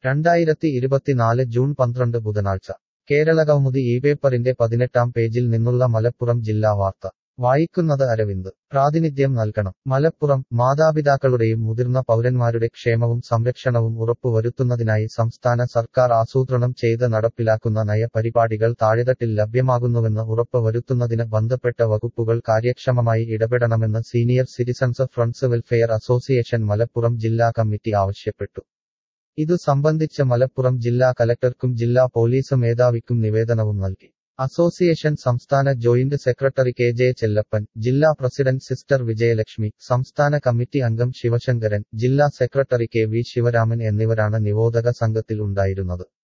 രണ്ടായിരത്തി ഇരുപത്തിനാല് ജൂൺ പന്ത്രണ്ട് ബുധനാഴ്ച കേരളകൗമുദി ഈ പേപ്പറിന്റെ പതിനെട്ടാം പേജിൽ നിന്നുള്ള മലപ്പുറം ജില്ലാ വാർത്ത വായിക്കുന്നത് അരവിന്ദ് പ്രാതിനിധ്യം നൽകണം മലപ്പുറം മാതാപിതാക്കളുടെയും മുതിർന്ന പൗരന്മാരുടെ ക്ഷേമവും സംരക്ഷണവും ഉറപ്പുവരുത്തുന്നതിനായി സംസ്ഥാന സർക്കാർ ആസൂത്രണം ചെയ്ത് നടപ്പിലാക്കുന്ന നയപരിപാടികൾ താഴെത്തട്ടിൽ ലഭ്യമാകുന്നുവെന്ന് ഉറപ്പുവരുത്തുന്നതിന് ബന്ധപ്പെട്ട വകുപ്പുകൾ കാര്യക്ഷമമായി ഇടപെടണമെന്ന് senior citizens friends welfare association Malappuram ജില്ലാ കമ്മിറ്റി ആവശ്യപ്പെട്ടു ഇതു സംബന്ധിച്ച് മലപ്പുറം ജില്ലാ കലക്ടർക്കും ജില്ലാ പോലീസ് മേധാവിക്കും നിവേദനവും നൽകി അസോസിയേഷൻ സംസ്ഥാന joint secretary K J Chellappan ജില്ലാ പ്രസിഡന്റ് സിസ്റ്റർ വിജയലക്ഷ്മി സംസ്ഥാന കമ്മിറ്റി അംഗം ശിവശങ്കരൻ ജില്ലാ സെക്രട്ടറി കെ വി ശിവരാമൻ എന്നിവരാണ് നിവോധക സംഘത്തിൽ ഉണ്ടായിരുന്നത്